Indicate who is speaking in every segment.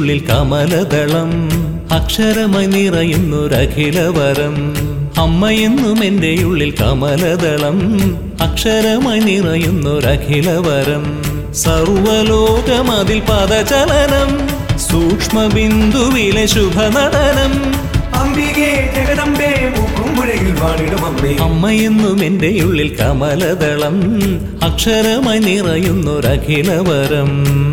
Speaker 1: ഉള്ളിൽ കമലദളം അക്ഷരമായി നിറയുന്നൊരഖിലവരം അമ്മയെന്നും എൻ്റെ ഉള്ളിൽ കമലദളം അക്ഷരമായി നിറയുന്നൊരഖിലവരം സർവലോകമതിൽ പദചലനം സൂക്ഷ്മബിന്ദുവിലെ ശുഭനടനം
Speaker 2: അംബികേ ജഗദമ്പേ മുക്കുമ്പുഴയിൽ വാണിടും അമ്മേ
Speaker 1: അമ്മയെന്നും എൻ്റെ ഉള്ളിൽ കമലദളം അക്ഷരമായി നിറയുന്നൊരഖിലവരം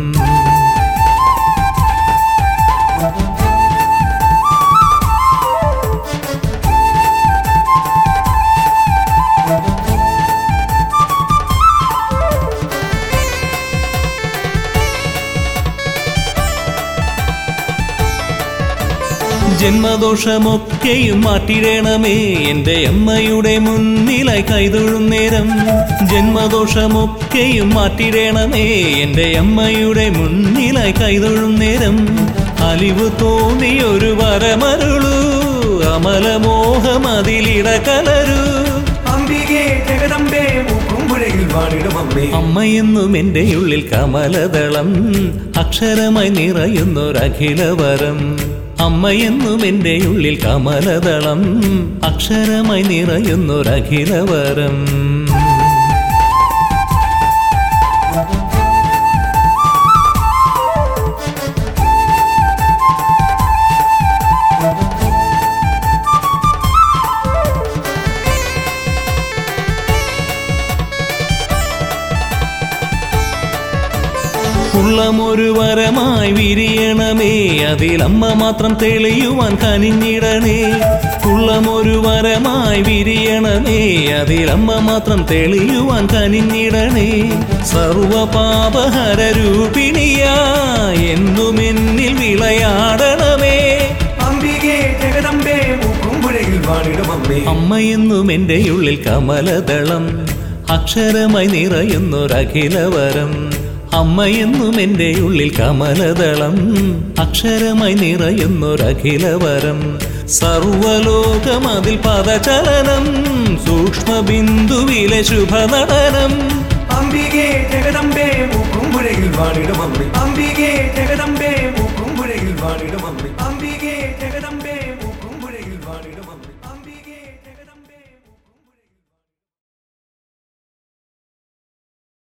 Speaker 1: ജന്മദോഷമൊക്കെയും മാറ്റിടണമേ എൻ്റെ അമ്മയുടെ മുന്നിലായി കൈതൊഴും നേരം ജന്മദോഷമൊക്കെയും മാറ്റിടണമേ എൻ്റെ അമ്മയുടെ മുന്നിലായി കൈതൊഴും നേരം അലിവ് തോന്നിയൊരു വരമരുളൂ അമലമോഹം അതിലിട കലരൂ
Speaker 2: അംബികേ ജഗദമ്പേ മുക്കുമ്പുഴയിൽ വാണിടും അമ്മേ
Speaker 1: അമ്മയെന്നും എൻ്റെ ഉള്ളിൽ കമലദളം അക്ഷരമായി നിറയുന്നൊരഖിലവരം അമ്മയെന്നും എൻ്റെ ഉള്ളിൽ കമലദളം അക്ഷരമായി നിറയുന്നൊരഖിലവരം ഉള്ളമൊരു വരമായി വിരിയണമേ അതിലമ്മ മാത്രം തെളിയുവാൻ കനിഞ്ഞിടണേ ഉള്ളമൊരു വരമായി വിരിയണമേ അതിലമ്മ മാത്രം തെളിയുവാൻ കനിഞ്ഞിടണേ സർവപാപഹര രൂപിണിയാ എന്നും എന്നിൽ വിളയാടണമേ
Speaker 2: അംബികേ ജഗദമ്പേ മുക്കുമ്പുഴയിൽ വാണിടും അമ്മേ
Speaker 1: അമ്മയെന്നും എൻ്റെ ഉള്ളിൽ കമലദളം അക്ഷരമായി നിറയുന്നൊരഖിലവരം അമ്മയെന്നും എൻ്റെ ഉള്ളിൽ കമലദളം അക്ഷരമായി നിറയുന്നൊരഖിലവരം സർവലോകമതിൽ പദചലനം സൂക്ഷ്മബിന്ദുവിലെ ശുഭനടനം
Speaker 2: അംബികേ ജഗദമ്പേ മുക്കുമ്പുഴയിൽ വാണിടും അമ്മേ